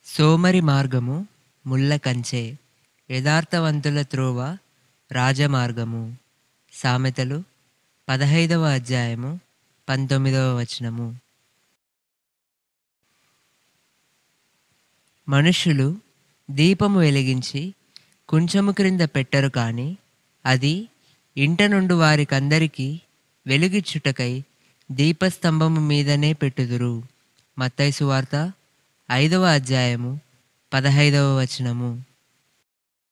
సోమరి మార్గము ముళ్ళ కంచె యథార్థవంతుల త్రోవ రాజమార్గము సామెతలు పదహైదవ అధ్యాయము పంతొమ్మిదవ వచనము మనుషులు దీపము వెలిగించి కుంచము క్రింద పెట్టరు కాని అది ఇంట నుండి వారికందరికీ వెలుగిచ్చుటకై దీపస్తంభము మీదనే పెట్టుదురు మత్తయి సువార్త ఐదవ అధ్యాయము పదహైదవ వచనము